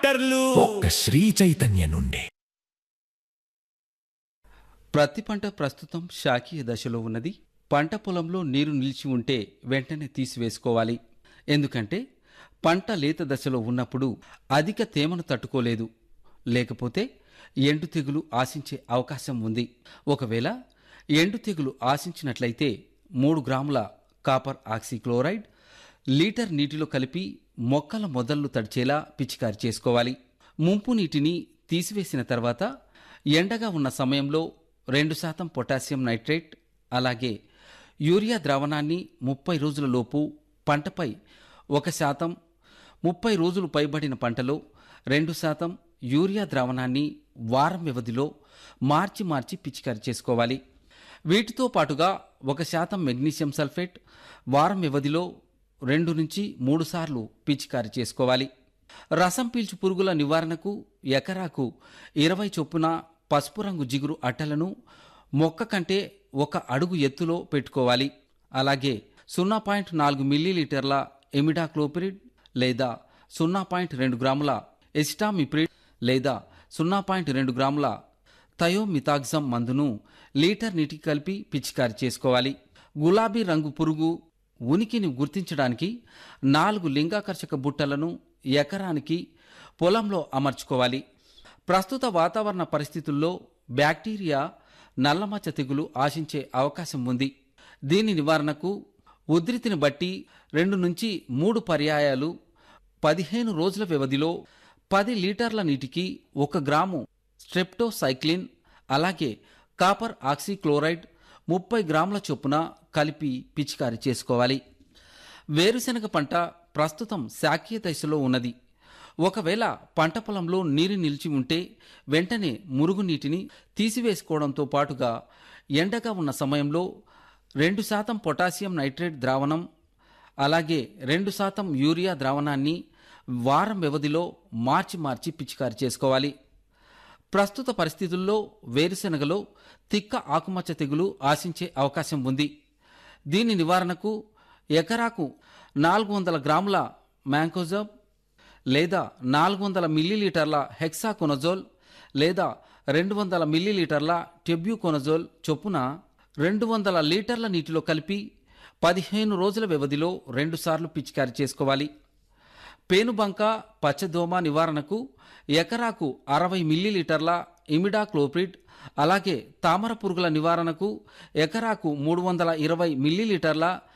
డాక్టర్లు ఒక్క శ్రీ చైతన్య నుండి ప్రతి పంట ప్రస్తుతం శాఖీయ దశలో ఉన్నది పంట పొలంలో నీరు నిలిచి ఉంటే వెంటనే తీసివేసుకోవాలి ఎందుకంటే పంట లేత దశలో ఉన్నప్పుడు అధిక తేమను తట్టుకోలేదు లేకపోతే ఎండు తెగులు ఆశించే అవకాశం ఉంది ఒకవేళ ఎండు తెగులు ఆశించినట్లయితే మూడు గ్రాముల కాపర్ ఆక్సిక్లోరైడ్ లీటర్ నీటిలో కలిపి మొక్కల మొదళ్ళు తడిచేలా పిచికారి చేసుకోవాలి ముంపు నీటిని తీసివేసిన తర్వాత ఎండగా ఉన్న సమయంలో రెండు శాతం పొటాషియం నైట్రేట్ అలాగే యూరియా ద్రావణాన్ని ముప్పై రోజుల లోపు పంటపై ఒక శాతం ముప్పై రోజులు పైబడిన పంటలో రెండు శాతం యూరియా ద్రావణాన్ని వారం వ్యవధిలో మార్చి మార్చి పిచికారి చేసుకోవాలి వీటితో పాటుగా ఒక శాతం మెగ్నీషియం సల్ఫేట్ వారం వ్యవధిలో రెండు నుంచి మూడు సార్లు పిచికారి చేసుకోవాలి రసం పీల్చు పురుగుల నివారణకు ఎకరాకు ఇరవై చొప్పున పసుపు రంగు జిగురు అట్టలను మొక్క కంటే ఒక అడుగు ఎత్తులో పెట్టుకోవాలి అలాగే సున్నా పాయింట్ నాలుగు మిల్లీలీటర్ల ఎమిడాక్లోపిరిడ్ లేదా సున్నా పాయింట్ రెండు గ్రాముల ఎస్టామిప్రిడ్ లేదా సున్నా పాయింట్ రెండు గ్రాముల థయోమితాగ్జమ్ మందును లీటర్ నీటికి కలిపి పిచికారి చేసుకోవాలి గులాబీ రంగు పురుగు ఉనికిని గుర్తించడానికి నాలుగు లింగాకర్షక బుట్టలను ఎకరానికి పొలంలో అమర్చుకోవాలి ప్రస్తుత వాతావరణ పరిస్థితుల్లో బ్యాక్టీరియా నల్లమచ్చ తెగులు ఆశించే అవకాశం ఉంది దీని నివారణకు ఉధృతిని బట్టి రెండు నుంచి మూడు పర్యాయాలు పదిహేను రోజుల వ్యవధిలో పది లీటర్ల నీటికి ఒక గ్రాము స్ట్రెప్టోసైక్లిన్ అలాగే కాపర్ ఆక్సిక్లోరైడ్ ముప్పై గ్రాముల చొప్పున కలిపి పిచికారి చేసుకోవాలి వేరుశెనగ పంట ప్రస్తుతం శాఖీయ దశలో ఉన్నది ఒకవేళ పంట పొలంలో నీరు నిలిచి ఉంటే వెంటనే మురుగునీటిని తీసివేసుకోవడంతో పాటుగా ఎండగా ఉన్న సమయంలో రెండు శాతం పొటాషియం నైట్రేట్ ద్రావణం అలాగే రెండు శాతం యూరియా ద్రావణాన్ని వారం వ్యవధిలో మార్చి మార్చి పిచికారి చేసుకోవాలి ప్రస్తుత పరిస్థితుల్లో వేరుశెనగలో తిక్క ఆకుమచ్చ తెగులు ఆశించే అవకాశం ఉంది దీని నివారణకు ఎకరాకు నాలుగు వందల గ్రాముల మ్యాంకోజబ్ లేదా నాలుగు వందల మిల్లీలీటర్ల హెక్సాకొనజోల్ లేదా రెండు వందల మిల్లీలీటర్ల టెబ్యూకొనజోల్ చొప్పున రెండు వందల లీటర్ల నీటిలో కలిపి పదిహేను రోజుల వ్యవధిలో రెండుసార్లు పిచికారి చేసుకోవాలి పేనుబంక పచ్చదోమ నివారణకు ఎకరాకు అరవై మిల్లీలీటర్ల ఇమిడాక్లోప్రిడ్ అలాగే తామర పురుగుల నివారణకు ఎకరాకు మూడు వందల ఇరవై మిల్లీలీటర్ల